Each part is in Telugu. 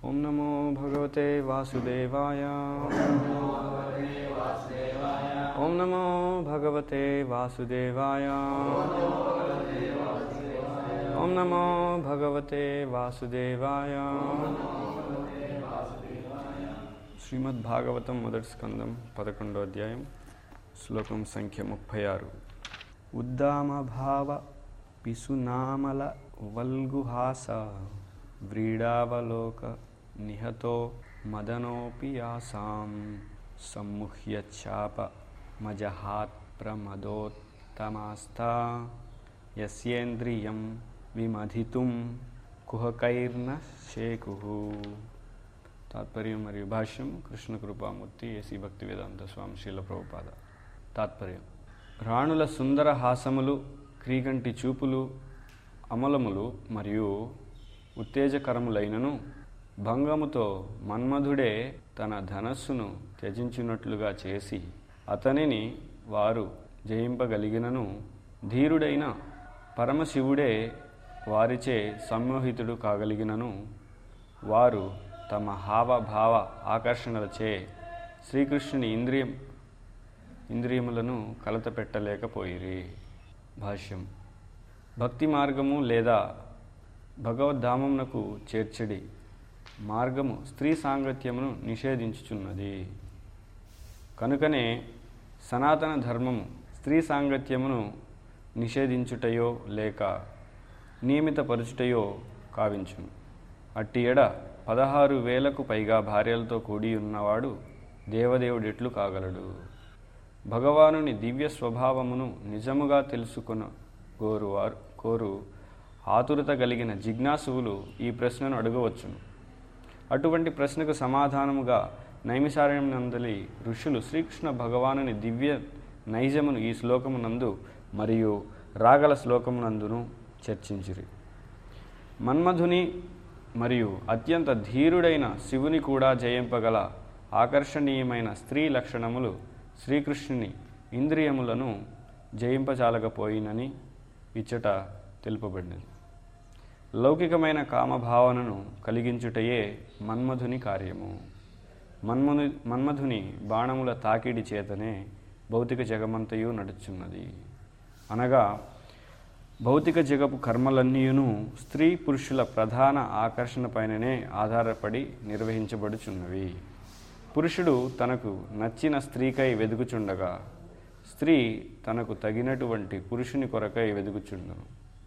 ఓం నమో భగవతే వాసుదేవాయ ఓం నమో భగవతే వాసుదేవాయ ఓం నమో భగవతే వాసుదేవాయ శ్రీమద్ భాగవతం మొదటి స్కందం పదకొండో అధ్యాయం శ్లోకం సంఖ్య ముప్పై ఆరు ఉద్దామభావ పిసునామల వల్గుహాస వ్రీడావలోక నిహతో మదనోపి యాసాం సమ్ముహ్య చాప మజహాత్ ప్రమదోత్తమాస్తా యస్యేంద్రియం విమధితుం కుహకైర్న శేకు తాత్పర్యం మరియు భాష్యం కృష్ణ కృపామూర్తి ఏసీ భక్తి వేదాంత స్వామి శీల ప్రభుపాద తాత్పర్యం రాణుల సుందర హాసములు క్రీగంటి చూపులు అమలములు మరియు ఉత్తేజకరములైనను భంగముతో మన్మధుడే తన ధనస్సును త్యజించినట్లుగా చేసి అతనిని వారు జయింపగలిగినను ధీరుడైన పరమశివుడే వారిచే సమ్మోహితుడు కాగలిగినను వారు తమ హావభావ ఆకర్షణలచే శ్రీకృష్ణుని ఇంద్రియం ఇంద్రియములను కలత పెట్టలేకపోయిరి భాష్యం భక్తి మార్గము లేదా భగవద్ధామమునకు చేర్చడి మార్గము స్త్రీ సాంగత్యమును నిషేధించుచున్నది కనుకనే సనాతన ధర్మము స్త్రీ సాంగత్యమును నిషేధించుటయో లేక నియమితపరచుటయో కావించును అట్టి ఎడ పదహారు వేలకు పైగా భార్యలతో కూడి ఉన్నవాడు దేవదేవుడెట్లు కాగలడు భగవానుని దివ్య స్వభావమును నిజముగా తెలుసుకున్న కోరువారు కోరు ఆతురత కలిగిన జిజ్ఞాసువులు ఈ ప్రశ్నను అడగవచ్చును అటువంటి ప్రశ్నకు సమాధానముగా నైమిసారణ్యందలి ఋషులు శ్రీకృష్ణ భగవానుని దివ్య నైజమును ఈ శ్లోకమునందు మరియు రాగల శ్లోకమునందును చర్చించిరి మన్మధుని మరియు అత్యంత ధీరుడైన శివుని కూడా జయింపగల ఆకర్షణీయమైన స్త్రీ లక్షణములు శ్రీకృష్ణుని ఇంద్రియములను జయింపచాలకపోయినని ఇచ్చట తెలుపబడినది లౌకికమైన కామభావనను కలిగించుటయే మన్మధుని కార్యము మన్మధు మన్మధుని బాణముల తాకిడి చేతనే భౌతిక జగమంతయు నడుచున్నది అనగా భౌతిక జగపు కర్మలన్నీయును స్త్రీ పురుషుల ప్రధాన ఆకర్షణపైననే ఆధారపడి నిర్వహించబడుచున్నవి పురుషుడు తనకు నచ్చిన స్త్రీకై వెదుకుచుండగా స్త్రీ తనకు తగినటువంటి పురుషుని కొరకై వెదుకుచుండును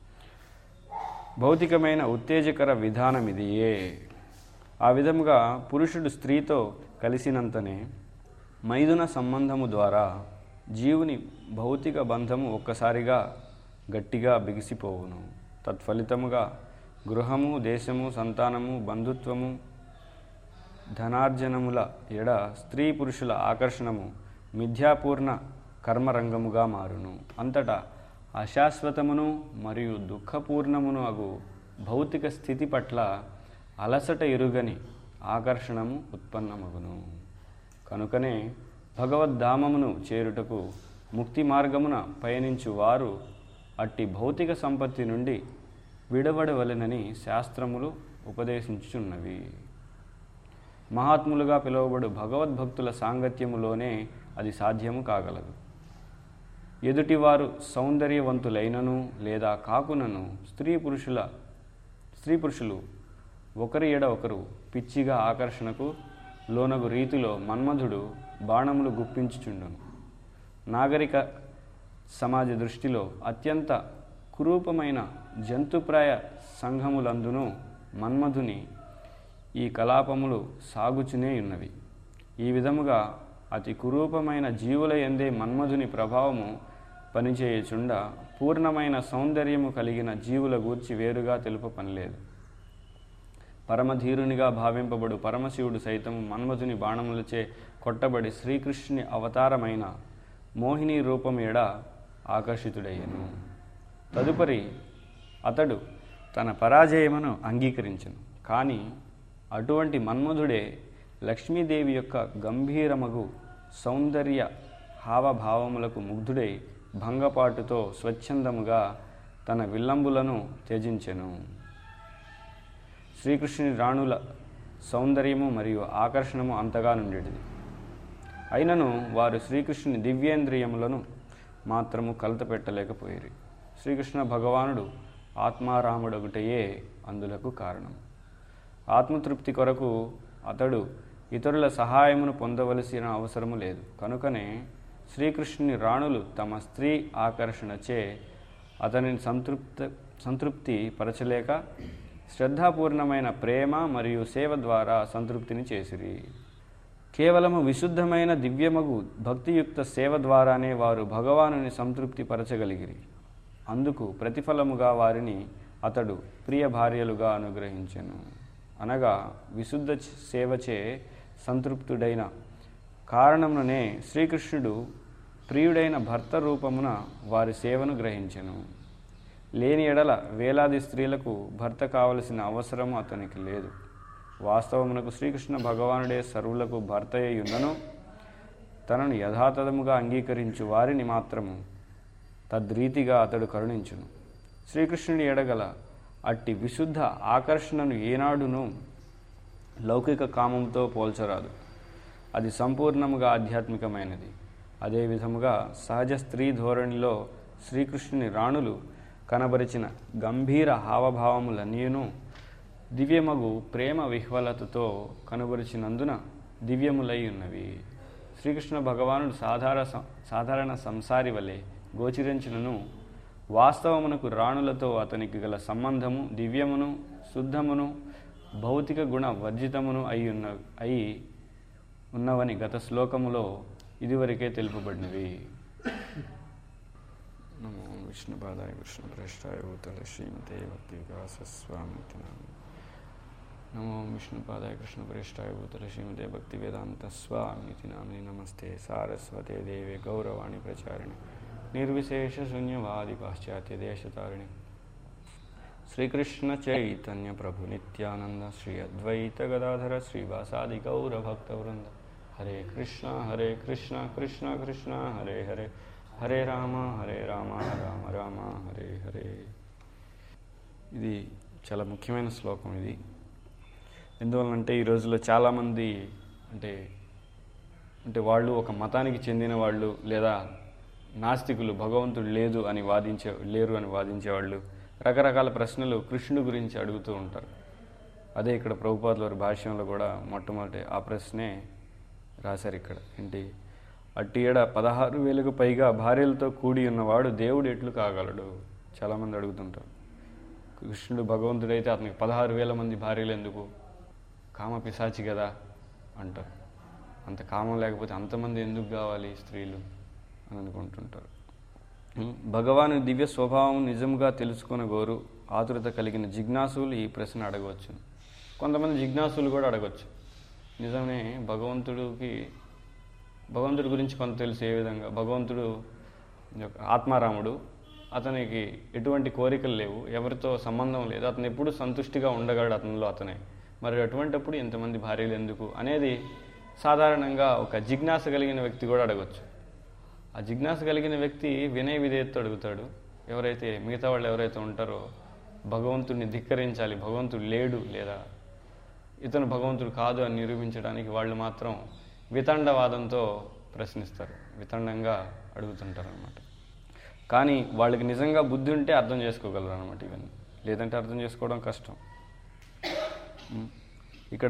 భౌతికమైన ఉత్తేజకర విధానం ఇదియే ఆ విధముగా పురుషుడు స్త్రీతో కలిసినంతనే మైదున సంబంధము ద్వారా జీవుని భౌతిక బంధము ఒక్కసారిగా గట్టిగా బిగిసిపోవును తత్ఫలితముగా గృహము దేశము సంతానము బంధుత్వము ధనార్జనముల ఎడ స్త్రీ పురుషుల ఆకర్షణము మిథ్యాపూర్ణ కర్మరంగముగా మారును అంతటా అశాశ్వతమును మరియు దుఃఖపూర్ణమును అగు భౌతిక స్థితి పట్ల అలసట ఎరుగని ఆకర్షణము ఉత్పన్నమగును కనుకనే భగవద్ధామమును చేరుటకు ముక్తి మార్గమున పయనించు వారు అట్టి భౌతిక సంపత్తి నుండి విడవడవలెనని శాస్త్రములు ఉపదేశించుచున్నవి మహాత్ములుగా పిలువబడు భగవద్భక్తుల సాంగత్యములోనే అది సాధ్యము కాగలదు ఎదుటివారు సౌందర్యవంతులైనను లేదా కాకునను స్త్రీ పురుషుల స్త్రీ పురుషులు ఒకరి ఎడ ఒకరు పిచ్చిగా ఆకర్షణకు లోనగు రీతిలో మన్మధుడు బాణములు గుప్పించుచుండును నాగరిక సమాజ దృష్టిలో అత్యంత కురూపమైన జంతుప్రాయ సంఘములందును మన్మధుని ఈ కలాపములు సాగుచునే ఉన్నవి ఈ విధముగా అతి కురూపమైన జీవుల ఎందే మన్మధుని ప్రభావము పనిచేయుచుండ పూర్ణమైన సౌందర్యము కలిగిన జీవుల గూర్చి వేరుగా తెలుప పనిలేదు పరమధీరునిగా భావింపబడు పరమశివుడు సైతం మన్మధుని బాణములచే కొట్టబడి శ్రీకృష్ణుని అవతారమైన మోహిని రూపం ఎడ ఆకర్షితుడయ్యను తదుపరి అతడు తన పరాజయమును అంగీకరించను కానీ అటువంటి మన్మధుడే లక్ష్మీదేవి యొక్క గంభీరమగు సౌందర్య హావభావములకు ముగ్ధుడై భంగపాటుతో స్వచ్ఛందముగా తన విల్లంబులను త్యజించెను శ్రీకృష్ణుని రాణుల సౌందర్యము మరియు ఆకర్షణము అంతగా నుండేది అయినను వారు శ్రీకృష్ణుని దివ్యేంద్రియములను మాత్రము కలత పెట్టలేకపోయిరి శ్రీకృష్ణ భగవానుడు ఆత్మారాముడొకటయే అందులకు కారణం ఆత్మతృప్తి కొరకు అతడు ఇతరుల సహాయమును పొందవలసిన అవసరము లేదు కనుకనే శ్రీకృష్ణుని రాణులు తమ స్త్రీ ఆకర్షణచే అతనిని సంతృప్త సంతృప్తి పరచలేక శ్రద్ధాపూర్ణమైన ప్రేమ మరియు సేవ ద్వారా సంతృప్తిని చేసిరి కేవలము విశుద్ధమైన దివ్యమగు భక్తియుక్త సేవ ద్వారానే వారు భగవానుని సంతృప్తి పరచగలిగిరి అందుకు ప్రతిఫలముగా వారిని అతడు ప్రియ భార్యలుగా అనుగ్రహించెను అనగా విశుద్ధ చ- సేవచే సంతృప్తుడైన కారణముననే శ్రీకృష్ణుడు ప్రియుడైన భర్త రూపమున వారి సేవను గ్రహించెను లేని ఎడల వేలాది స్త్రీలకు భర్త కావలసిన అవసరము అతనికి లేదు వాస్తవమునకు శ్రీకృష్ణ భగవానుడే సర్వులకు భర్త అయ్యున్నను తనను యథాతథముగా అంగీకరించు వారిని మాత్రము తద్రీతిగా అతడు కరుణించును శ్రీకృష్ణుని ఎడగల అట్టి విశుద్ధ ఆకర్షణను ఏనాడును లౌకిక కామంతో పోల్చరాదు అది సంపూర్ణముగా ఆధ్యాత్మికమైనది అదే విధముగా సహజ స్త్రీ ధోరణిలో శ్రీకృష్ణుని రాణులు కనబరిచిన గంభీర హావభావములన్నీను దివ్యమగు ప్రేమ విహ్వలతతో కనబరిచినందున దివ్యములై ఉన్నవి శ్రీకృష్ణ భగవానుడు సాధారణ సం- సాధారణ సంసారి వలె గోచరించినను వాస్తవమునకు రాణులతో అతనికి గల సంబంధము దివ్యమును శుద్ధమును భౌతిక గుణ వర్జితమును అయి ఉన్న అయి ఉన్నవని గత శ్లోకములో ఇదివరకే తెలుపబడినవి నమో విష్ణుపాదాయ విష్ణుప్రష్టాయ భూతల శ్రీమతే భక్తి వికాస స్వామి నమో విష్ణుపాదాయ కృష్ణప్రేష్టాయ భూతల శ్రీమతే భక్తి వేదాంత స్వామితి నామిని నమస్తే సారస్వతే దేవే గౌరవాణి ప్రచారిణి నిర్విశేష శూన్యవాది పాశ్చాత్య దేశతారిణి శ్రీకృష్ణ చైతన్య ప్రభు నిత్యానంద శ్రీ అద్వైత గదాధర శ్రీవాసాది గౌర భక్త వృంద హరే కృష్ణ హరే కృష్ణ కృష్ణ కృష్ణ హరే హరే హరే రామ హరే రామ రామ రామ హరే హరే ఇది చాలా ముఖ్యమైన శ్లోకం ఇది ఎందువల్లంటే ఈ రోజుల్లో చాలామంది అంటే అంటే వాళ్ళు ఒక మతానికి చెందిన వాళ్ళు లేదా నాస్తికులు భగవంతుడు లేదు అని వాదించే లేరు అని వాదించేవాళ్ళు రకరకాల ప్రశ్నలు కృష్ణుడి గురించి అడుగుతూ ఉంటారు అదే ఇక్కడ ప్రభుపాదుల వారి భాష్యంలో కూడా మొట్టమొదటి ఆ ప్రశ్నే రాశారు ఇక్కడ ఏంటి అట్టి ఏడ పదహారు వేలకు పైగా భార్యలతో కూడి ఉన్నవాడు దేవుడు ఎట్లు కాగలడు చాలామంది అడుగుతుంటారు కృష్ణుడు భగవంతుడైతే అతనికి పదహారు వేల మంది భార్యలు ఎందుకు కామ పిశాచి కదా అంటారు అంత కామం లేకపోతే అంతమంది ఎందుకు కావాలి స్త్రీలు అని అనుకుంటుంటారు ఉం. భగవాను దివ్య స్వభావం నిజంగా తెలుసుకొనగోరు ఆతురత కలిగిన జిజ్ఞాసులు ఈ ప్రశ్న అడగవచ్చు కొంతమంది జిజ్ఞాసులు కూడా అడగవచ్చు నిజమే భగవంతుడికి భగవంతుడి గురించి కొంత తెలుసు ఏ విధంగా భగవంతుడు యొక్క ఆత్మారాముడు అతనికి ఎటువంటి కోరికలు లేవు ఎవరితో సంబంధం లేదు అతను ఎప్పుడు సంతుష్టిగా ఉండగలడు అతనిలో అతనే మరి అటువంటప్పుడు ఎంతమంది భార్యలు ఎందుకు అనేది సాధారణంగా ఒక జిజ్ఞాస కలిగిన వ్యక్తి కూడా అడగచ్చు ఆ జిజ్ఞాస కలిగిన వ్యక్తి వినయ విధేయతతో అడుగుతాడు ఎవరైతే మిగతా వాళ్ళు ఎవరైతే ఉంటారో భగవంతుడిని ధిక్కరించాలి భగవంతుడు లేడు లేదా ఇతను భగవంతుడు కాదు అని నిరూపించడానికి వాళ్ళు మాత్రం వితండవాదంతో ప్రశ్నిస్తారు వితండంగా అడుగుతుంటారు అనమాట కానీ వాళ్ళకి నిజంగా బుద్ధి ఉంటే అర్థం చేసుకోగలరు అనమాట ఇవన్నీ లేదంటే అర్థం చేసుకోవడం కష్టం ఉం. ఇక్కడ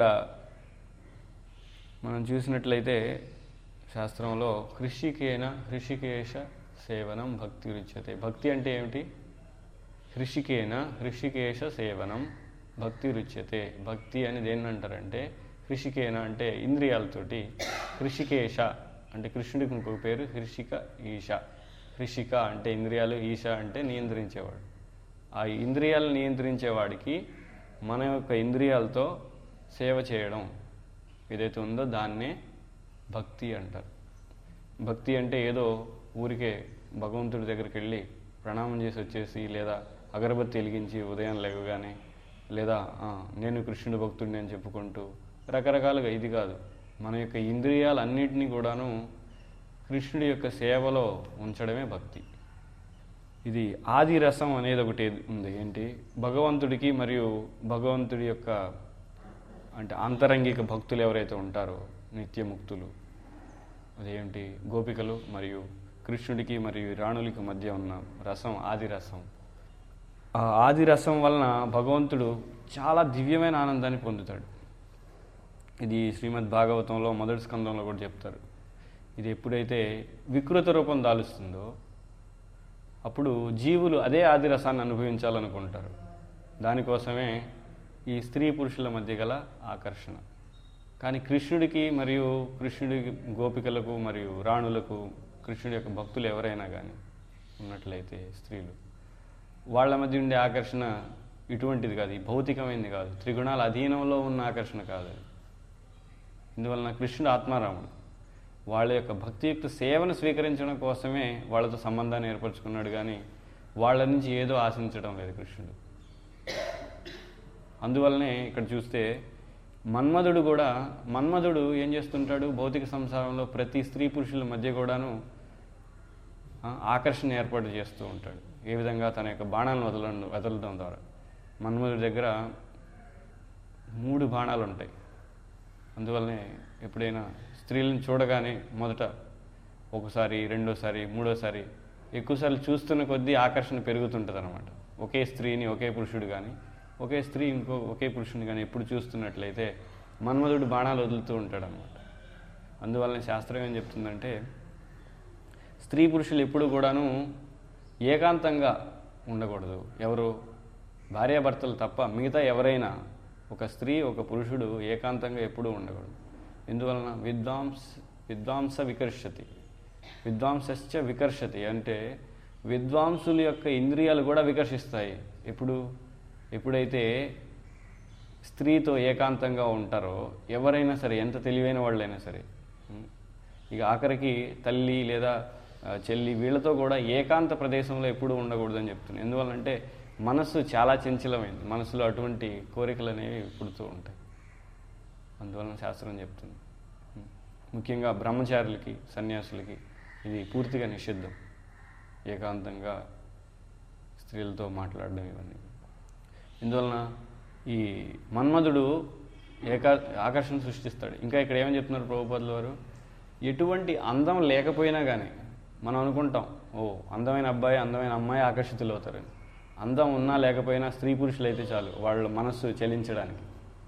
మనం చూసినట్లయితే శాస్త్రంలో హృషికేన హృషికేశ సేవనం భక్తి రుచ్యతే భక్తి అంటే ఏమిటి హృషికేన హృషికేశ సేవనం భక్తి రుచ్యతే భక్తి అని దేన్ని అంటారంటే హృషికేన అంటే ఇంద్రియాలతోటి హృషికేశ అంటే కృష్ణుడికి ఇంకొక పేరు హృషిక ఈశ హృషిక అంటే ఇంద్రియాలు ఈశ అంటే నియంత్రించేవాడు ఆ ఇంద్రియాలను నియంత్రించేవాడికి మన యొక్క ఇంద్రియాలతో సేవ చేయడం ఏదైతే ఉందో దాన్నే భక్తి అంటారు భక్తి అంటే ఏదో ఊరికే భగవంతుడి దగ్గరికి వెళ్ళి ప్రణామం చేసి వచ్చేసి లేదా అగరబత్తి వెలిగించి ఉదయం లేవగానే లేదా "ఆ, నేను కృష్ణుడి భక్తుడిని అని చెప్పుకుంటూ రకరకాలుగా ఇది కాదు మన యొక్క ఇంద్రియాలన్నింటినీ కూడాను కృష్ణుడి యొక్క సేవలో ఉంచడమే భక్తి ఇది ఆది రసం అనేది ఒకటి ఉంది ఏంటి భగవంతుడికి మరియు భగవంతుడి యొక్క అంటే ఆంతరంగిక భక్తులు ఎవరైతే ఉంటారో నిత్యముక్తులు అదేంటి గోపికలు మరియు కృష్ణుడికి మరియు రాణులకి మధ్య ఉన్న రసం ఆది రసం ఆ ఆది రసం వలన భగవంతుడు చాలా దివ్యమైన ఆనందాన్ని పొందుతాడు ఇది శ్రీమద్ భాగవతంలో మొదటి స్కందంలో కూడా చెప్తారు ఇది ఎప్పుడైతే వికృత రూపం దాలుస్తుందో అప్పుడు జీవులు అదే ఆది రసాన్ని అనుభవించాలనుకుంటారు దానికోసమే ఈ స్త్రీ పురుషుల మధ్య గల ఆకర్షణ కానీ కృష్ణుడికి మరియు కృష్ణుడికి గోపికలకు మరియు రాణులకు కృష్ణుడి యొక్క భక్తులు ఎవరైనా కానీ ఉన్నట్లయితే స్త్రీలు వాళ్ళ మధ్య ఉండే ఆకర్షణ ఇటువంటిది కాదు ఈ భౌతికమైనది కాదు త్రిగుణాల అధీనంలో ఉన్న ఆకర్షణ కాదు అది ఇందువలన కృష్ణుడు ఆత్మారాముడు వాళ్ళ యొక్క భక్తియుక్త సేవను స్వీకరించడం కోసమే వాళ్ళతో సంబంధాన్ని ఏర్పరచుకున్నాడు కానీ వాళ్ళ నుంచి ఏదో ఆశించడం లేదు కృష్ణుడు అందువల్లనే ఇక్కడ చూస్తే మన్మధుడు కూడా మన్మధుడు ఏం చేస్తుంటాడు భౌతిక సంసారంలో ప్రతి స్త్రీ పురుషుల మధ్య కూడాను ఆ, ఆకర్షణ ఏర్పాటు చేస్తూ ఉంటాడు ఏ విధంగా తన యొక్క బాణాలను వదలడం వదలడం ద్వారా మన్మధుడి దగ్గర మూడు బాణాలు ఉంటాయి అందువల్లనే ఎప్పుడైనా స్త్రీలను చూడగానే మొదట ఒకసారి రెండోసారి మూడోసారి ఎక్కువసార్లు చూస్తున్న కొద్దీ ఆకర్షణ పెరుగుతుంటుంది అనమాట ఒకే స్త్రీని ఒకే పురుషుడు కానీ ఒకే స్త్రీ ఇంకో ఒకే పురుషుని కానీ ఎప్పుడు చూస్తున్నట్లయితే మన్మధుడు బాణాలు వదులుతూ ఉంటాడు అనమాట అందువలన శాస్త్రం ఏం చెప్తుందంటే స్త్రీ పురుషులు ఎప్పుడు కూడాను ఏకాంతంగా ఉండకూడదు ఎవరు భార్యాభర్తలు తప్ప మిగతా ఎవరైనా ఒక స్త్రీ ఒక పురుషుడు ఏకాంతంగా ఎప్పుడూ ఉండకూడదు ఎందువలన విద్వాంస్ విద్వాంస వికర్షతి విద్వాంసశ్చ వికర్షతి అంటే విద్వాంసుల యొక్క ఇంద్రియాలు కూడా వికర్షిస్తాయి ఎప్పుడు ఎప్పుడైతే స్త్రీతో ఏకాంతంగా ఉంటారో ఎవరైనా సరే ఎంత తెలివైన వాళ్ళైనా సరే ఉం. ఇక ఆఖరికి తల్లి లేదా ఆ, చెల్లి వీళ్ళతో కూడా ఏకాంత ప్రదేశంలో ఎప్పుడూ ఉండకూడదని చెప్తున్నాను ఎందువల్లంటే మనస్సు చాలా చంచలమైంది మనసులో అటువంటి కోరికలు అనేవి పుడుతూ ఉంటాయి అందువలన శాస్త్రం చెప్తుంది ఉం. ముఖ్యంగా బ్రహ్మచారులకి సన్యాసులకి ఇది పూర్తిగా నిషిద్ధం ఏకాంతంగా స్త్రీలతో మాట్లాడడం ఇవన్నీ ఇందువలన ఈ మన్మధుడు ఏకా ఆకర్షణ సృష్టిస్తాడు ఇంకా ఇక్కడ ఏమని చెప్తున్నారు ప్రభుపదుల వారు ఎటువంటి అందం లేకపోయినా కానీ మనం అనుకుంటాం ఓ అందమైన అబ్బాయి అందమైన అమ్మాయి ఆకర్షితులు అవుతారని అందం ఉన్నా లేకపోయినా స్త్రీ పురుషులు అయితే చాలు వాళ్ళ మనస్సు చలించడానికి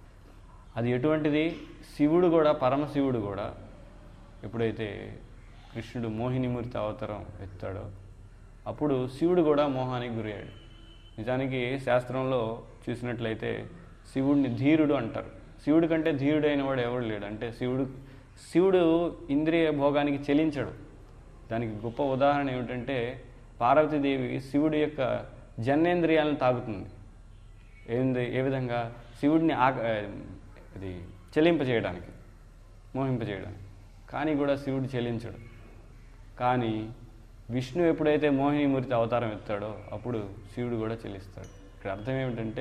అది ఎటువంటిది శివుడు కూడా పరమశివుడు కూడా ఎప్పుడైతే కృష్ణుడు మోహినిమూర్తి అవతారం ఎత్తాడో అప్పుడు శివుడు కూడా మోహానికి గురయ్యాడు నిజానికి శాస్త్రంలో చూసినట్లయితే శివుడిని ధీరుడు అంటారు శివుడి కంటే ధీరుడైన వాడు ఎవడు లేడు అంటే శివుడు శివుడు ఇంద్రియ భోగానికి చెలించడు దానికి గొప్ప ఉదాహరణ ఏమిటంటే పార్వతీదేవి శివుడి యొక్క జన్నేంద్రియాలను తాగుతుంది ఏంది ఏ విధంగా శివుడిని ఆక అది చెలింపజేయడానికి మోహింపజేయడానికి కానీ కూడా శివుడు చెలించడు కానీ విష్ణు ఎప్పుడైతే మోహినీమూర్తి అవతారం ఎత్తాడో అప్పుడు శివుడు కూడా చెల్లిస్తాడు ఇక్కడ అర్థం ఏమిటంటే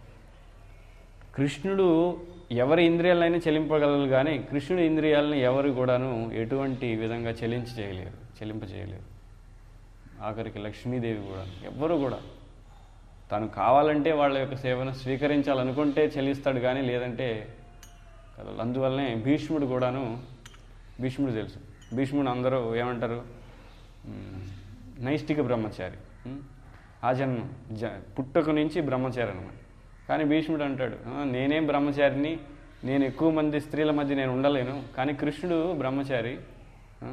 కృష్ణుడు ఎవరి ఇంద్రియాలైనా చెలింపగలరు కానీ కృష్ణుడి ఇంద్రియాలను ఎవరు కూడాను ఎటువంటి విధంగా చెలించి చేయలేరు చెలింప చేయలేరు ఆఖరికి లక్ష్మీదేవి కూడా ఎవ్వరు కూడా తను కావాలంటే వాళ్ళ యొక్క సేవను స్వీకరించాలనుకుంటే చెల్లిస్తాడు కానీ లేదంటే కదలడు. అందువల్లనే భీష్ముడు కూడాను భీష్ముడు తెలుసు భీష్ముడు అందరూ ఏమంటారు మ్, నైష్టిక బ్రహ్మచారి మ్, ఆ జన్మం జ పుట్టుక నుంచి బ్రహ్మచారి అనమాట కానీ భీష్ముడు అంటాడు "ఆ, నేనేం బ్రహ్మచారిని నేను ఎక్కువ మంది స్త్రీల మధ్య నేను ఉండలేను కానీ కృష్ణుడు బ్రహ్మచారి ఆ,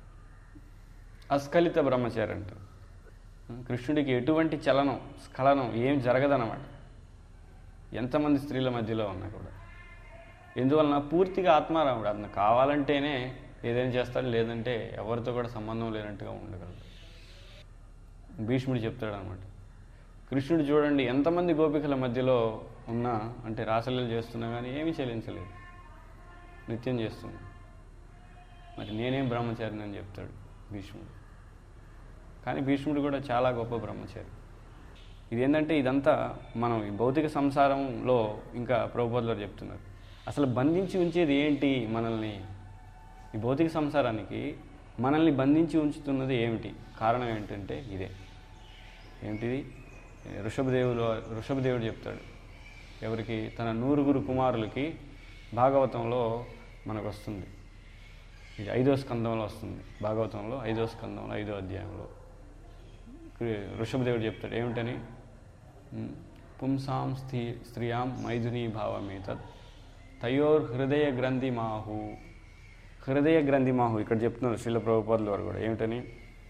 అస్ఖలిత బ్రహ్మచారి అంటారు ఆ, కృష్ణుడికి ఎటువంటి చలనం స్ఖలనం ఏం జరగదన్నమాట ఎంతమంది స్త్రీల మధ్యలో ఉన్నా కూడా ఎందువలన పూర్తిగా ఆత్మారాముడు అతను కావాలంటేనే ఏదైనా చేస్తాడు లేదంటే ఎవరితో కూడా సంబంధం లేనట్టుగా ఉండగలడు భీష్ముడు చెప్తాడు అనమాట కృష్ణుడు చూడండి ఎంతమంది గోపికల మధ్యలో ఉన్నా అంటే రాసలీలు చేస్తున్నా కానీ ఏమీ చెల్లించలేదు నిత్యం చేస్తున్నా మరి నేనేం బ్రహ్మచారిని అని చెప్తాడు భీష్ముడు కానీ భీష్ముడు కూడా చాలా గొప్ప బ్రహ్మచారి ఇదేంటంటే ఇదంతా మనం ఈ భౌతిక సంసారంలో ఇంకా ప్రభుపదులు చెప్తున్నారు అసలు బంధించి ఉంచేది ఏంటి మనల్ని ఈ భౌతిక సంసారానికి మనల్ని బంధించి ఉంచుతున్నది ఏమిటి కారణం ఏంటంటే ఇదే ఏమిటిది ఋషభదేవుడు ఋషభదేవుడు చెప్తాడు ఎవరికి తన నూరుగురు కుమారులకి భాగవతంలో మనకు వస్తుంది ఇది ఐదో స్కందంలో వస్తుంది భాగవతంలో ఐదో స్కందంలో ఐదో అధ్యాయంలో కృ- ఋషభదేవుడు చెప్తాడు ఏమిటని ఉమ్, పుంసాం స్థీ స్త్రియాం మైథునీ భావమేతత్ తయోర్ హృదయ గ్రంథి మాహు హృదయ గ్రంథి మాహు ఇక్కడ చెప్తున్నారు శిల ప్రభుపాదుల వారు కూడా ఏమిటని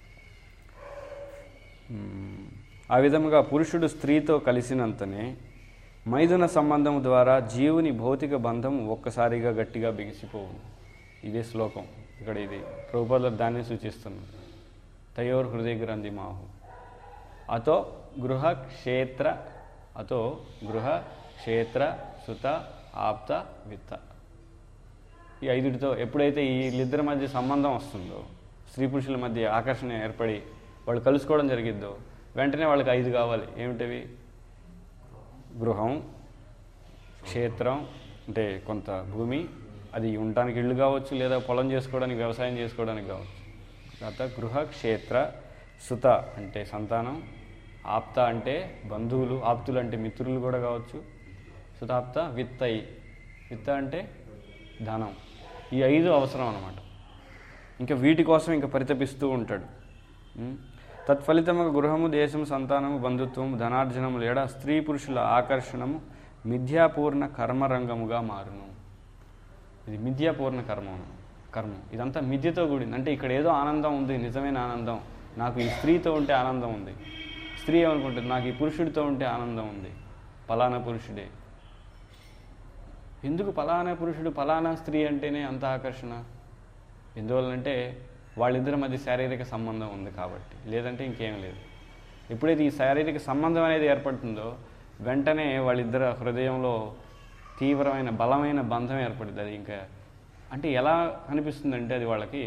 ఉమ్, ఆ విధముగా పురుషుడు స్త్రీతో కలిసినంతనే మైథున సంబంధం ద్వారా జీవుని భౌతిక బంధం ఒక్కసారిగా గట్టిగా బిగిసిపోవు ఇదే శ్లోకం ఇక్కడ ఇది ప్రభుపాదులు దాన్ని సూచిస్తుంది తయోర్ హృదయ గ్రంథి మాహు అతో గృహ క్షేత్ర అతో గృహ క్షేత్ర సుత ఆప్త విత్త ఈ ఐదుటితో ఎప్పుడైతే ఈ వీళ్ళిద్దరి మధ్య సంబంధం వస్తుందో స్త్రీ పురుషుల మధ్య ఆకర్షణ ఏర్పడి వాళ్ళు కలుసుకోవడం జరిగిద్దో వెంటనే వాళ్ళకి ఐదు కావాలి ఏమిటవి గృహం క్షేత్రం అంటే కొంత భూమి అది ఉండటానికి ఇల్లు కావచ్చు లేదా పొలం చేసుకోవడానికి వ్యవసాయం చేసుకోవడానికి కావచ్చు తర్వాత గృహ క్షేత్ర సుత అంటే సంతానం ఆప్త అంటే బంధువులు ఆప్తులు అంటే మిత్రులు కూడా కావచ్చు సుతాప్త విత్తయి విత్త అంటే ధనం ఈ ఐదు అవసరం అన్నమాట ఇంకా వీటి కోసం ఇంకా పరితపిస్తూ ఉంటాడు ఉం? తత్ఫలితముగా గృహము దేశము సంతానము బంధుత్వము ధనార్జనము లేడ స్త్రీ పురుషుల ఆకర్షణము మిథ్యాపూర్ణ కర్మరంగముగా మారును ఇది మిథ్యాపూర్ణ కర్మం కర్మం ఇదంతా మిథ్యతో కూడింది అంటే ఇక్కడ ఏదో ఆనందం ఉంది నిజమైన ఆనందం నాకు ఈ స్త్రీతో ఉంటే ఆనందం ఉంది స్త్రీ ఏమనుకుంటుంది నాకు ఈ పురుషుడితో ఉంటే ఆనందం ఉంది పలానా పురుషుడే ఎందుకు పలానా పురుషుడు పలానా స్త్రీ అంటేనే అంత ఆకర్షణ ఎందువల్లంటే వాళ్ళిద్దరి మధ్య శారీరక సంబంధం ఉంది కాబట్టి లేదంటే ఇంకేం లేదు ఎప్పుడైతే ఈ శారీరక సంబంధం అనేది ఏర్పడుతుందో వెంటనే వాళ్ళిద్దరు హృదయంలో తీవ్రమైన బలమైన బంధం ఏర్పడుతుంది అది ఇంకా అంటే ఎలా అనిపిస్తుందంటే అది వాళ్ళకి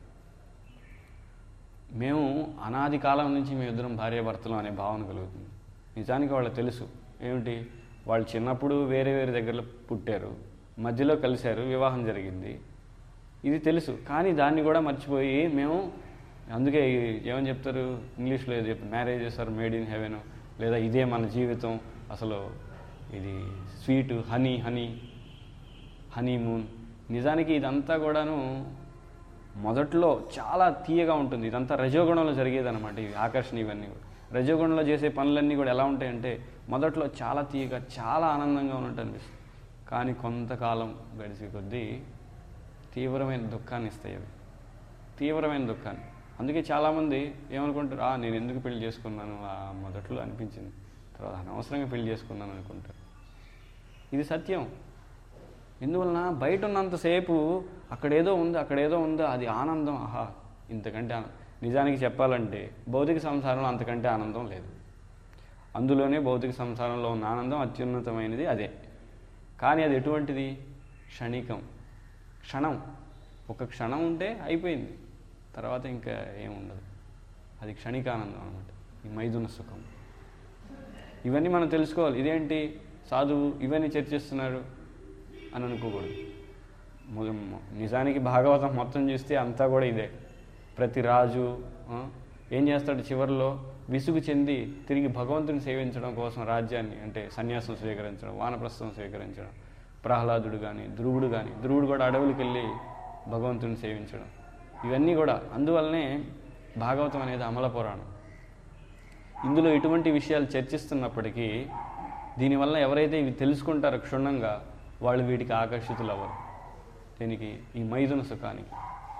మేము అనాది కాలం నుంచి మీ ఇద్దరం భార్యాభర్తలు అనే భావన కలుగుతుంది నిజానికి వాళ్ళకి తెలుసు ఏమిటి వాళ్ళు చిన్నప్పుడు వేరే వేరే దగ్గర పుట్టారు మధ్యలో కలిశారు వివాహం జరిగింది ఇది తెలుసు కానీ దాన్ని కూడా మర్చిపోయి మేము అందుకే ఈ- ఏమని చెప్తారు ఇంగ్లీష్లో ఏదో చెప్తారు marriages are made in heaven లేదా ఇదే మన జీవితం అసలు ఇది స్వీట్ హనీ హనీ హనీమూన్ నిజానికి ఇదంతా కూడాను మొదట్లో చాలా తీయగా ఉంటుంది ఇదంతా రజోగుణంలో జరిగేది అనమాట ఇవి ఆకర్షణ ఇవన్నీ కూడా రజోగుణంలో చేసే పనులన్నీ కూడా ఎలా ఉంటాయంటే మొదట్లో చాలా తీయగా చాలా ఆనందంగా ఉన్నట్టు అనిపిస్తుంది కానీ కొంతకాలం గడిచే కొద్దీ తీవ్రమైన దుఃఖాన్ని ఇస్తాయి అవి తీవ్రమైన దుఃఖాన్ని అందుకే చాలామంది ఏమనుకుంటారు ఆ నేను ఎందుకు పెళ్లి చేసుకున్నాను ఆ మొదట్లో అనిపించింది తర్వాత అనవసరంగా పెళ్లి చేసుకున్నాను అనుకుంటారు ఇది సత్యం ఎందువలన బయట ఉన్నంతసేపు అక్కడేదో ఉంది అక్కడేదో ఉంది అది ఆనందం ఆహా ఇంతకంటే ఆన- నిజానికి చెప్పాలంటే భౌతిక సంసారంలో అంతకంటే ఆనందం లేదు అందులోనే భౌతిక సంసారంలో ఉన్న ఆనందం అత్యున్నతమైనది అదే కానీ అది ఎటువంటిది క్షణికం క్షణం ఒక క్షణం ఉంటే అయిపోయింది తర్వాత ఇంకా ఏముండదు అది క్షణికానందం అనమాట ఈ మైదున సుఖం ఇవన్నీ మనం తెలుసుకోవాలి ఇదేంటి సాధువు ఇవన్నీ చర్చిస్తున్నారు అని అనుకోకూడదు మొ- మొ- నిజానికి భాగవతం మొత్తం చూస్తే అంతా కూడా ఇదే ప్రతి రాజు ఆ, ఏం చేస్తాడు చివరిలో విసుగు చెంది తిరిగి భగవంతుని సేవించడం కోసం రాజ్యాన్ని అంటే సన్యాసం స్వీకరించడం వానప్రస్థం స్వీకరించడం ప్రహ్లాదుడు కానీ ధ్రువుడు కానీ ధ్రువుడు కూడా అడవులకు వెళ్ళి భగవంతుని సేవించడం ఇవన్నీ కూడా అందువల్లనే భాగవతం అనేది అమల పురాణం ఇందులో ఎటువంటి విషయాలు చర్చిస్తున్నప్పటికీ దీనివల్ల ఎవరైతే ఇవి తెలుసుకుంటారో క్షుణ్ణంగా వాళ్ళు వీటికి ఆకర్షితులు అవ్వరు దీనికి ఈ మైదున సుఖానికి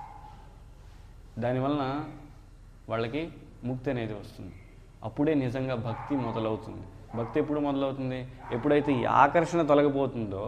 దానివలన వాళ్ళకి ముక్తి అనేది వస్తుంది అప్పుడే నిజంగా భక్తి మొదలవుతుంది భక్తి ఎప్పుడు మొదలవుతుంది ఎప్పుడైతే ఈ ఆకర్షణ తొలగిపోతుందో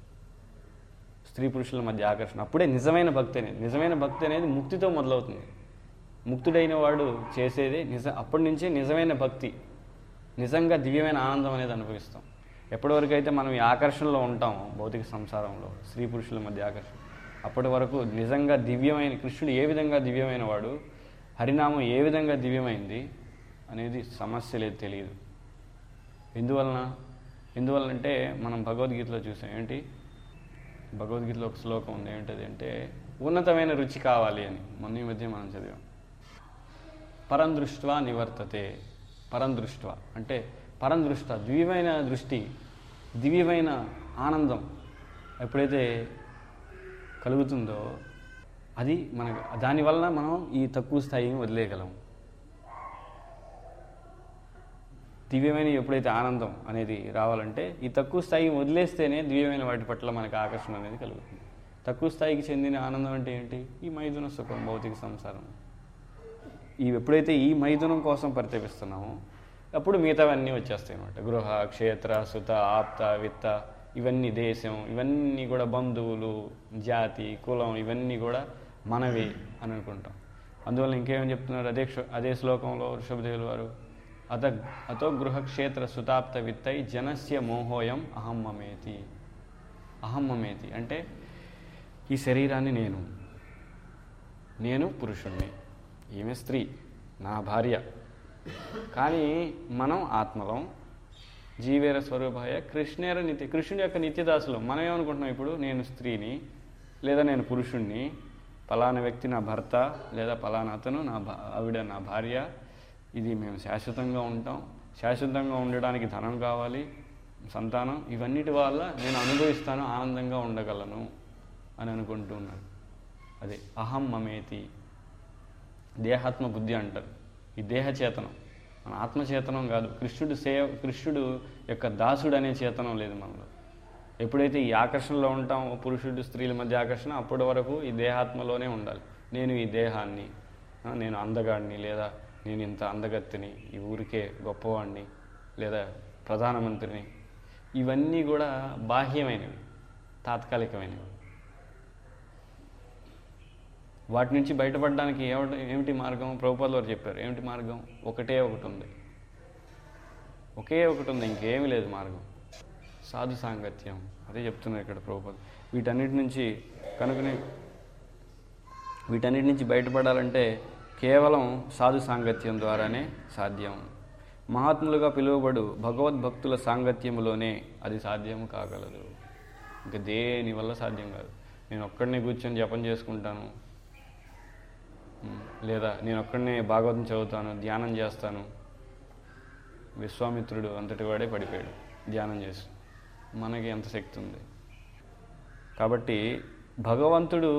స్త్రీ పురుషుల మధ్య ఆకర్షణ అప్పుడే నిజమైన భక్తి అనేది నిజమైన భక్తి అనేది ముక్తితో మొదలవుతుంది ముక్తుడైన వాడు చేసేది నిజ అప్పటి నుంచే నిజమైన భక్తి నిజంగా దివ్యమైన ఆనందం అనేది అనుభవిస్తాం ఎప్పటి వరకు అయితే మనం ఈ ఆకర్షణలో ఉంటామో భౌతిక సంసారంలో స్త్రీ పురుషుల మధ్య ఆకర్షణ అప్పటి వరకు నిజంగా దివ్యమైన కృష్ణుడు ఏ విధంగా దివ్యమైన వాడు హరినామం ఏ విధంగా దివ్యమైంది అనేది సమస్య లేదు తెలియదు ఎందువలన ఎందువలనంటే మనం భగవద్గీతలో చూసాం ఏంటి భగవద్గీతలో ఒక శ్లోకం ఉంది ఏంటది అంటే ఉన్నతమైన రుచి కావాలి అని మొన్న ఈ మధ్య మనం చదివాం పరం దృష్ట్వా నివర్తతే పరం దృష్ట్వా అంటే పరం దృష్ట దివ్యమైన దృష్టి దివ్యమైన ఆనందం ఎప్పుడైతే కలుగుతుందో అది మన దానివల్ల మనం ఈ తక్కువ స్థాయిని వదిలేయగలం దివ్యమైన ఎప్పుడైతే ఆనందం అనేది రావాలంటే ఈ తక్కువ స్థాయిని వదిలేస్తేనే దివ్యమైన వాటి పట్ల మనకు ఆకర్షణ అనేది కలుగుతుంది తక్కువ స్థాయికి చెందిన ఆనందం అంటే ఏంటి ఈ మైథున సుఖం భౌతిక సంసారం ఈ ఎప్పుడైతే ఈ మైథునం కోసం పరితపిస్తున్నామో అప్పుడు మిగతావన్నీ వచ్చేస్తాయి అన్నమాట గృహ క్షేత్ర సుత ఆప్త విత్త ఇవన్నీ దేశం ఇవన్నీ కూడా బంధువులు జాతి కులం ఇవన్నీ కూడా మనవి అని అనుకుంటాం అందువల్ల ఇంకేమని చెప్తున్నారు అదే క్ష- అదే శ్లోకంలో ఋషభదేవులు వారు అత అతో గృహక్షేత్ర సుతాప్త విత్తై జనస్య మోహోయం అహం మమేతి అహం మమేతి అంటే ఈ శరీరాన్ని నేను నేను పురుషుణ్ణి ఈమె స్త్రీ నా భార్య కానీ మనం ఆత్మలం జీవేర స్వరూపాయ కృష్ణేర నిత్య కృష్ణుడి యొక్క నిత్యదాసులు మనం ఏమనుకుంటున్నాం ఇప్పుడు నేను స్త్రీని లేదా నేను పురుషుణ్ణి పలానా వ్యక్తి నా భర్త లేదా పలానా అతను నా భా ఆవిడ నా భార్య ఇది మేము శాశ్వతంగా ఉంటాం శాశ్వతంగా ఉండడానికి ధనం కావాలి సంతానం ఇవన్నిటి వల్ల నేను అనుభవిస్తాను ఆనందంగా ఉండగలను అని అనుకుంటున్నాను అదే అహం మమేతి దేహాత్మ బుద్ధి అంటారు ఈ దేహ చేతనం మన ఆత్మచేతనం కాదు కృష్ణుడు సేవ కృష్ణుడు యొక్క దాసుడు అనే చేతనం లేదు మనలో ఎప్పుడైతే ఈ ఆకర్షణలో ఉంటామో పురుషుడు స్త్రీల మధ్య ఆకర్షణ అప్పటి వరకు ఈ దేహాత్మలోనే ఉండాలి నేను ఈ దేహాన్ని ఆ, నేను అందగాడిని లేదా నేను ఇంత అందగత్తిని ఈ ఊరికే గొప్పవాడిని లేదా ప్రధానమంత్రిని ఇవన్నీ కూడా బాహ్యమైనవి తాత్కాలికమైనవి వాటి నుంచి బయటపడడానికి ఏమిటి ఏమిటి మార్గం ప్రభుపాల్ వారు చెప్పారు ఏమిటి మార్గం ఒకటే ఒకటి ఉంది ఒకే ఒకటి ఉంది ఇంకేమీ లేదు మార్గం సాధు సాంగత్యం అదే చెప్తున్నారు ఇక్కడ ప్రభుపాల్ వీటన్నిటి నుంచి కనుకనే వీటన్నిటి నుంచి బయటపడాలంటే కేవలం సాధు సాంగత్యం ద్వారానే సాధ్యం మహాత్ములుగా పిలువబడు భగవద్భక్తుల సాంగత్యములోనే అది సాధ్యం కాగలదు ఇంకా దేని వల్ల సాధ్యం కాదు నేను ఒక్కడినే కూర్చొని జపం చేసుకుంటాను ఉమ్, లేదా నేను ఒక్కడినే భాగవతం చదువుతాను ధ్యానం చేస్తాను విశ్వామిత్రుడు అంతటి వాడే పడిపోయాడు ధ్యానం చేసి మనకి ఎంత శక్తి ఉంది కాబట్టి భగవంతుడు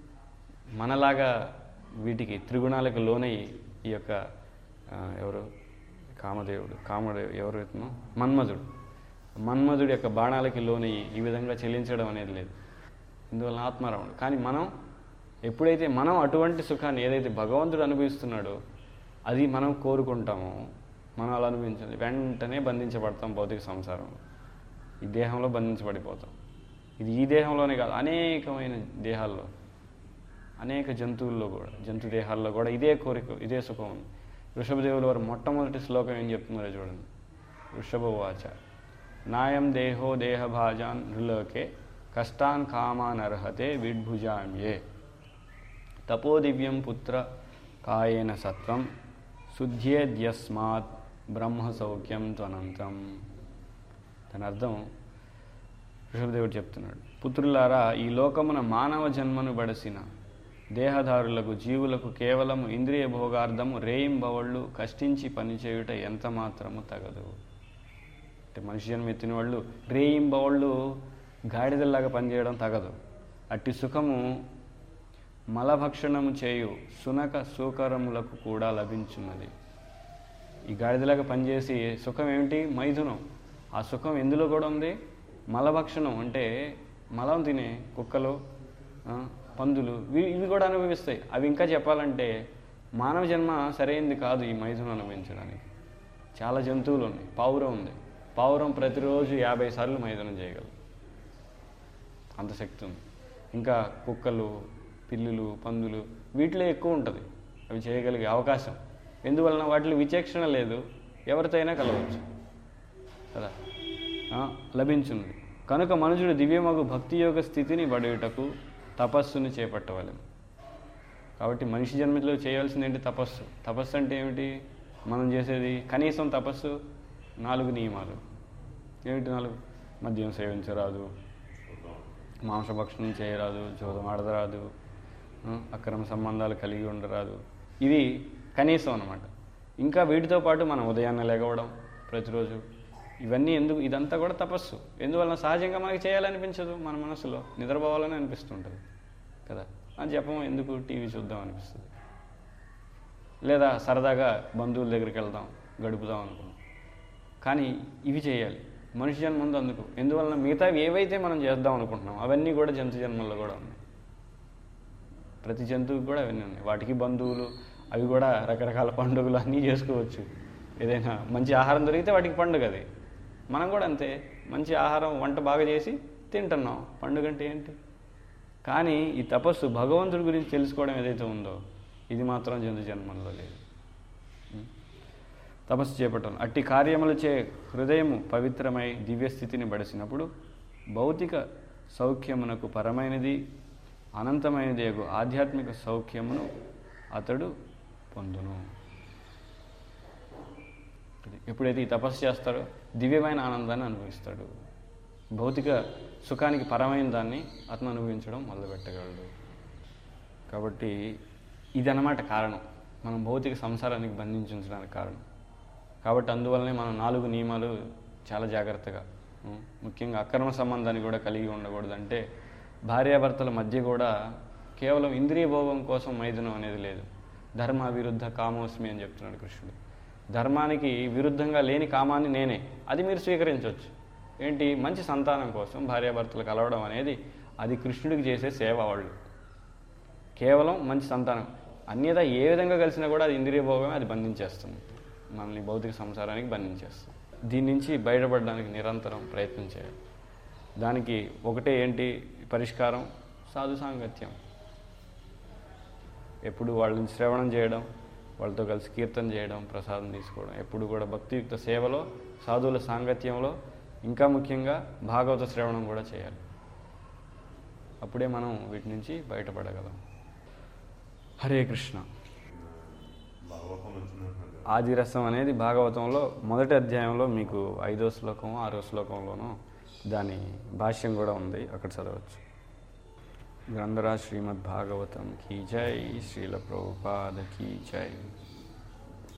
మనలాగా వీటికి త్రిగుణాలకు లోనై ఈ యొక్క ఆ, ఎవరు కామదేవుడు కామదేవుడు ఎవరు ఇతను మన్మధుడు మన్మధుడి యొక్క బాణాలకి లోనయ్యి ఈ విధంగా చెల్లించడం అనేది లేదు ఇందువల్ల ఆత్మారాముడు కానీ మనం ఎప్పుడైతే మనం అటువంటి సుఖాన్ని ఏదైతే భగవంతుడు అనుభవిస్తున్నాడో అది మనం కోరుకుంటామో మనం అలా అనుభవించాలి వెంటనే బంధించబడతాం భౌతిక సంసారంలో ఈ దేహంలో బంధించబడిపోతాం ఇది ఈ దేహంలోనే కాదు అనేకమైన దేహాల్లో అనేక జంతువుల్లో కూడా జంతు దేహాల్లో కూడా ఇదే కోరిక ఇదే సుఖం ఉంది వృషభదేవులు వారు మొట్టమొదటి శ్లోకం ఏం చెప్తున్నారో చూడండి వృషభ వాచ నాయం దేహో దేహభాజాన్ నృలోకే కష్టాన్ కామాన్ అర్హతే విడ్భుజామ్యే తపోదివ్యం పుత్ర కాయేన సత్వం శుద్ధ్యేద్యస్మాత్ బ్రహ్మ సౌఖ్యం త్వనంతం దాని అర్థం ఋషభదేవుడు చెప్తున్నాడు పుత్రులారా ఈ లోకమున మానవ జన్మను బడసిన దేహదారులకు జీవులకు కేవలము ఇంద్రియ భోగార్థము రేయింబవళ్ళు కష్టించి పనిచేయుట ఎంత మాత్రము తగదు అంటే మనిషి జన్మ ఎత్తిన వాళ్ళు రేయింబవళ్ళు గాడిదల్లాగా పనిచేయడం తగదు అట్టి సుఖము మలభక్షణము చేయు సునక సూకరములకు కూడా లభించున్నది ఈ గాడిదలాగా పనిచేసి సుఖం ఏమిటి మైథునం ఆ సుఖం ఎందులో కూడా ఉంది మలభక్షణం అంటే మలం తినే కుక్కలు ఆ, పందులు ఇవి ఇవి కూడా అనుభవిస్తాయి అవి ఇంకా చెప్పాలంటే మానవ జన్మ సరైంది కాదు ఈ మైథునం అనుభవించడానికి చాలా జంతువులు ఉన్నాయి పావురం ఉంది పావురం ప్రతిరోజు యాభై సార్లు మైథునం చేయగలదు అంత శక్తి ఉంది ఇంకా కుక్కలు పిల్లులు పందులు వీటిలో ఎక్కువ ఉంటుంది అవి చేయగలిగే అవకాశం ఎందువలన వాటిలో విచక్షణ లేదు ఎవరితో అయినా కలవచ్చు కదా ఆ, లభించున్నది కనుక మనుషుడు దివ్యమగు భక్తి యోగ స్థితిని బడుటకు తపస్సుని చేపట్టవలెను కాబట్టి మనిషి జన్మలో చేయవలసింది ఏంటి తపస్సు తపస్సు అంటే ఏమిటి మనం చేసేది కనీసం తపస్సు నాలుగు నియమాలు ఏమిటి నాలుగు మద్యం సేవించరాదు మాంసభక్షణం చేయరాదు జోదం ఆడదరాదు ఆ, అక్రమ సంబంధాలు కలిగి ఉండరాదు ఇవి కనీసం అన్నమాట ఇంకా వీటితో పాటు మనం ఉదయాన్నే లేగవడం ప్రతిరోజు ఇవన్నీ ఎందుకు ఇదంతా కూడా తపస్సు ఎందువలన సహజంగా మనకి చేయాలనిపించదు మన మనసులో నిద్రపోవాలని అనిపిస్తుంటుంది కదా ఆ జపం ఎందుకు టీవీ చూద్దాం అనిపిస్తుంది లేదా సరదాగా బంధువుల దగ్గరికి వెళ్దాం గడుపుదాం అనుకున్నాం కానీ ఇవి చేయాలి మనిషి జన్మ ఉంది అందుకు ఎందువలన మిగతావి ఏవైతే మనం చేద్దాం అనుకుంటున్నాం అవన్నీ కూడా జంతు జన్మల్లో కూడా ఉన్నాయి ప్రతి జంతువుకి కూడా అవన్నీ ఉన్నాయి వాటికి బంధువులు అవి కూడా రకరకాల పండుగలు అన్నీ చేసుకోవచ్చు ఏదైనా మంచి ఆహారం దొరికితే వాటికి పండుగ అది మనం కూడా అంతే మంచి ఆహారం వంట బాగా చేసి తింటున్నాం పండుగ అంటే ఏంటి కానీ ఈ తపస్సు భగవంతుడి గురించి తెలుసుకోవడం ఏదైతే ఉందో ఇది మాత్రం జంతు జన్మంలో లేదు ఉం? తపస్సు చేపట్టడం అట్టి కార్యములచే హృదయము పవిత్రమై దివ్యస్థితిని బడిసినప్పుడు భౌతిక సౌఖ్యమునకు పరమైనది అనంతమైనది యగు ఆధ్యాత్మిక సౌఖ్యమును అతడు పొందును ఇది. ఎప్పుడైతే ఈ తపస్సు చేస్తాడో దివ్యమైన ఆనందాన్ని అనుభవిస్తాడు భౌతిక సుఖానికి పరమైన దాన్ని అతను అనుభవించడం మొదలుపెట్టగలడు కాబట్టి ఇదన్నమాట కారణం మనం భౌతిక సంసారానికి బంధించడానికి కారణం కాబట్టి అందువల్లనే మనం నాలుగు నియమాలు చాలా జాగ్రత్తగా ఉం, ముఖ్యంగా అక్రమ సంబంధాన్ని కూడా కలిగి ఉండకూడదు అంటే భార్యాభర్తల మధ్య కూడా కేవలం ఇంద్రియ భోగం కోసం మైథునం అనేది లేదు ధర్మ విరుద్ధ కామోస్మి అని చెప్తున్నాడు కృష్ణుడు ధర్మానికి విరుద్ధంగా లేని కామాన్ని నేనే అది మీరు స్వీకరించవచ్చు ఏంటి మంచి సంతానం కోసం భార్యాభర్తలు కలవడం అనేది అది కృష్ణుడికి చేసే సేవ వాళ్ళు కేవలం మంచి సంతానం అన్యదా ఏ విధంగా కలిసినా కూడా అది ఇంద్రియ భోగమే అది బంధించేస్తుంది మనల్ని భౌతిక సంసారానికి బంధించేస్తుంది దీని నుంచి బయటపడడానికి నిరంతరం ప్రయత్నం చేయాలి దానికి ఒకటే ఏంటి పరిష్కారం సాధు సాంగత్యం ఎప్పుడు వాళ్ళని శ్రవణం చేయడం వాళ్ళతో కలిసి కీర్తన చేయడం ప్రసాదం తీసుకోవడం ఎప్పుడు కూడా భక్తియుక్త సేవలో సాధువుల సాంగత్యంలో ఇంకా ముఖ్యంగా భాగవత శ్రవణం కూడా చేయాలి అప్పుడే మనం వీటి నుంచి బయటపడగలం హరే కృష్ణ భాగవతం వచ్చినట్టు ఆదిరసం అనేది భాగవతంలో మొదటి అధ్యాయంలో మీకు ఐదో శ్లోకం ఆరో శ్లోకంలోనూ దాని భాష్యం కూడా ఉంది అక్కడ చదవచ్చు గ్రంథరాజ్ శ్రీమద్ భాగవతం కీ జై శ్రీల ప్రభుపాద కీ జై